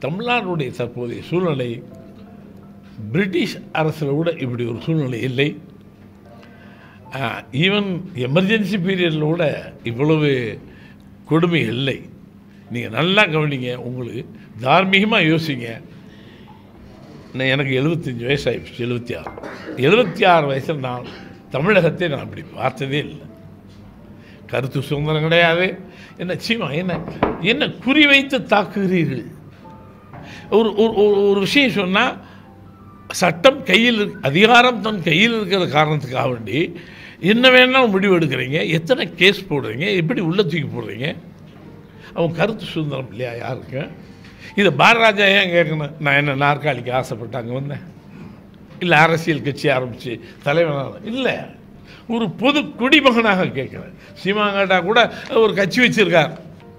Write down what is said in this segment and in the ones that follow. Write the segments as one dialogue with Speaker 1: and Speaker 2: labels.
Speaker 1: தமிழ்நாடுடைய தற்போதைய சூழ்நிலை பிரிட்டிஷ் அரசில் கூட இப்படி ஒரு சூழ்நிலை இல்லை ஈவன் எமர்ஜென்சி பீரியடில் கூட இவ்வளவு கொடுமை இல்லை நீங்கள் நல்லா கவனிங்க உங்களுக்கு தார்மீகமாக யோசிங்க நான் எனக்கு எழுபத்தஞ்சி வயசு ஆயிடுச்சு எழுபத்தி ஆறு எழுபத்தி ஆறு வயசில் நான் தமிழகத்தை நான் அப்படி பார்த்ததே இல்லை கருத்து சுதந்திரம் கிடையாது என்ன சீமா என்ன என்ன குறிவைத்து தாக்குகிறீர்கள் ஒரு ஒரு ஒரு- ஒரு விஷயம் சொன்னால் சட்டம் கையில் இருக்கு- அதிகாரம் தன் கையில் இருக்கிற காரணத்துக்காக வேண்டி என்ன வேணாலும் முடிவு எடுக்கிறீங்க எத்தனை கேஸ் போடுறீங்க எப்படி உள்ள தூக்கி போடுறீங்க அவன் கருத்து சுதந்திரம் இல்லையா யாருக்கு இதை பாரராஜா ஏன் கேட்கணும் நான் என்ன நாற்காலிக்கு ஆசைப்பட்டு அங்கே வந்தேன் இல்லை அரசியல் கட்சி ஆரம்பித்து தலைவனாக இல்லை ஒரு பொது குடிமகனாக கேட்குறேன் சீமாங்காட்டா கூட ஒரு கட்சி வச்சிருக்கார்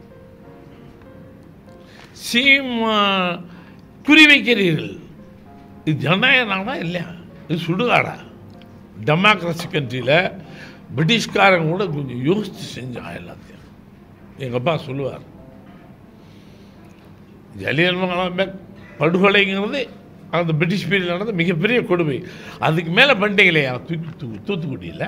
Speaker 1: சீமா குறி வைக்கிறீர்கள் இது ஜனநாயக நாடா இல்லையா இது சுடுகாடா டெமோக்ரஸி கண்ட்ரியில் பிரிட்டிஷ்காரங்க கூட கொஞ்சம் யோசித்து செஞ்சான் எல்லாத்தையும் எங்கள் அப்பா சொல்லுவார் ஜலியன்வாலாபாக் படுகொலைங்கிறது அந்த பிரிட்டிஷ் பீரியட் நடந்த மிகப்பெரிய கொடுமை அதுக்கு மேலே பண்ணிட்டீங்களே தூக்கி தூ தூத்துக்குடியில்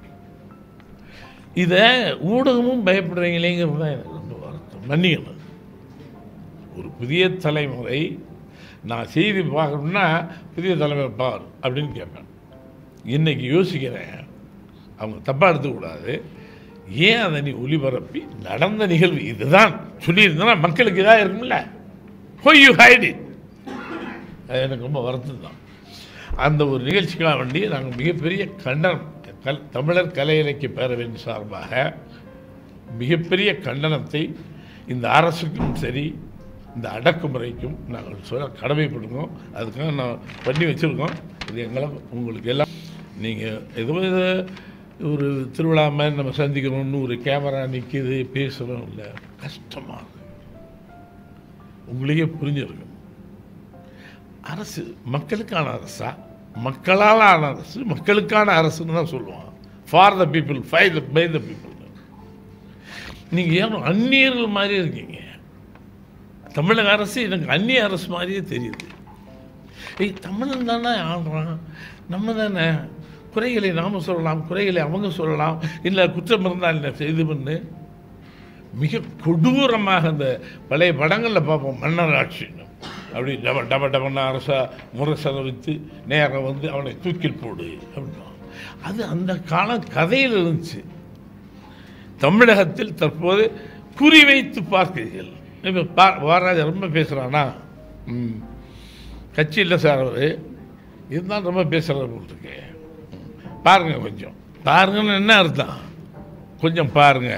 Speaker 1: இதை ஊடகமும் பயப்படுறீங்களேங்கிறது தான் எனக்கு ரொம்ப வருத்தம் மன்னிக்கணும் ஒரு புதிய தலைமுறை நான் செய்தி பார்க்கணும்னா புதிய தலைமுறை பார் அப்படின்னு கேட்பேன் இன்னைக்கு யோசிக்கிறேன் அவங்க தப்பாக எடுத்துக்கூடாது ஏன் அதை நீ ஒளிபரப்பி நடந்த நிகழ்வு இதுதான் சொல்லியிருந்தனா மக்களுக்கு இதாக இருக்கும்ல ஹொய் யூ ஹைட் இட் அது எனக்கு ரொம்ப வருத்தம் தான் அந்த ஒரு நிகழ்ச்சிக்காக வேண்டி நாங்கள் மிகப்பெரிய கண்டனம் கல் தமிழர் கலை இலக்கிய பேரவையின் சார்பாக மிகப்பெரிய கண்டனத்தை இந்த அரசுக்கும் சரி இந்த அடக்குமுறைக்கும் நாங்கள் சொல்ல கடமைப்படுவோம் அதுக்காக நான் பண்ணி வச்சுருக்கோம் இது எங்களை உங்களுக்கு எல்லாம் நீங்கள் ஏதோ இது ஒரு திருவிழா மாதிரி நம்ம சந்திக்கணும்னு ஒரு கேமரா நிற்கிது பேசுகிறோம் இல்லை கஷ்டமாக இருக்கு உங்களுக்கே புரிஞ்சிருக்கும் அரசு மக்களுக்கான அரசா மக்களால் ஆன அரசு மக்களுக்கான அரசுன்னு தான் சொல்லுவான் ஃபார் த பீப்புள் ஃபை த பை த பீப்புள் நீங்கள் ஏன் அந்நியர்கள் மாதிரி இருக்கீங்க தமிழக அரசு எனக்கு அந்நிய அரசு மாதிரியே தெரியுது ஏய் தமிழன் தானே ஆடுறான் நம்ம தானே குறைகளை நாம சொல்லலாம் குறைகளை அவங்க சொல்லலாம் இல்லை குற்றம் இருந்தால் இல்லை இது பண்ணு மிக கொடூரமாக அந்த பழைய படங்களில் பார்ப்போம் மன்னர் ஆட்சின்னு அப்படி டப டப டபன அரசா முரசரை வைத்து நேரம் வந்து அவனை தூக்கில் போடு அப்படின்னா அது அந்த கால கதையில் இருந்துச்சு தமிழகத்தில் தற்போது குறிவைத்து பார்க்கிறீர்கள் இப்போ பா வாராஜா ரொம்ப பேசுகிறானா ம் கட்சி இல்லை சார் அவர் இருந்தாலும் ரொம்ப பேசுகிறார் போட்டுருக்கு பாருங்க கொஞ்சம் பாருங்கன்னு என்ன அர்த்தம் கொஞ்சம் பாருங்க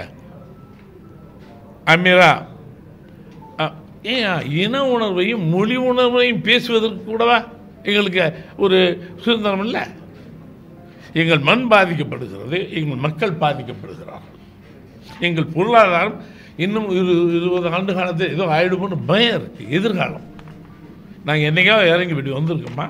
Speaker 1: அமீரா அ, ஏன் இன உணர்வையும் மொழி உணர்வையும் பேசுவதற்கு கூடவா எங்களுக்கு ஒரு சுதந்திரம் இல்லை எங்கள் மண் பாதிக்கப்படுகிறது எங்கள் மக்கள் பாதிக்கப்படுகிறார்கள் எங்கள் பொருளாதாரம் இன்னும் இரு இருபது ஆண்டு காலத்தில் ஏதோ ஆயிடுமோன்னு பயம் இருக்குது எதிர்காலம் நாங்கள் என்னைக்காவது இறங்கி இப்படி வந்திருக்கோமா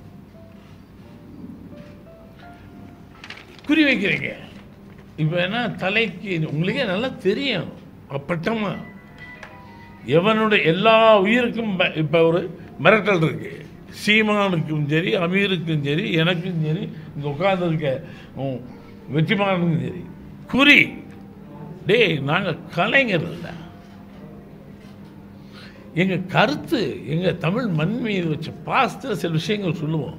Speaker 1: குறி வைக்கிறீங்க இப்போ என்ன தலைக்கு உங்களுக்கே நல்லா தெரியும் அப்பட்டமா எவனுடைய எல்லா உயிருக்கும் ப- இப்போ ஒரு மிரட்டல் இருக்கு சீமானுக்கும் சரி அமீருக்கும் சரி எனக்கும் சரி இங்கே உட்காந்துருக்க வெற்றிமாறனுக்கும் சரி குறி டேய் நாங்கள் கலைஞர் இல்லை எங்கள் கருத்து எங்கள் தமிழ் மண் மீது வச்ச பாசத்தில் சில விஷயங்கள் சொல்லுவோம்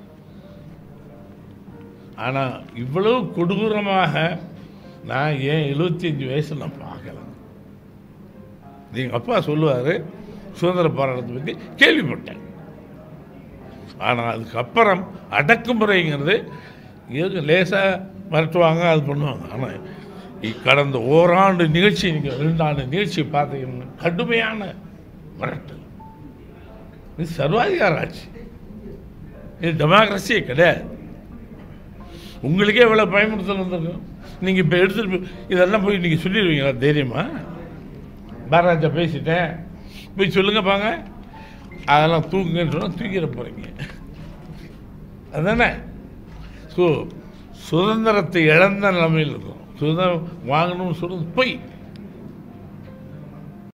Speaker 1: ஆனால் இவ்வளவு கொடூரமாக நான் ஏன் 75 வயசு நான் பார்க்கல எங்கள் அப்பா சொல்லுவார் சுதந்திர போராட்டத்தை பற்றி கேள்விப்பட்டேன் ஆனால் அதுக்கப்புறம் அடக்குமுறைங்கிறது எதுக்கு லேசாக மிரட்டுவாங்க அது பண்ணுவாங்க ஆனால் கடந்த ஓராண்டு நிகழ்ச்சி நீங்கள் ரெண்டாண்டு நிகழ்ச்சி பார்த்தீங்கன்னா கடுமையான மிரட்டல் இது சர்வாதிகார ஆட்சி இது டெமோக்ரஸியே கிடையாது உங்களுக்கே எவ்வளோ பயமுறுத்தல் வந்திருக்கும் நீங்கள் இப்போ எடுத்துட்டு போய் இதெல்லாம் போய் நீங்கள் சொல்லிடுவீங்களா தைரியமா பாரராஜா பேசிட்டேன் போய் சொல்லுங்க பாங்க அதெல்லாம் தூங்குங்கன்னு சொன்னால் தூக்கிட போகிறீங்க அதானே ஸோ சுதந்திரத்தை இழந்த நிலைமையில் இருக்கும் சுதந்திரம் வாங்கணும்னு சொல்றது பொய்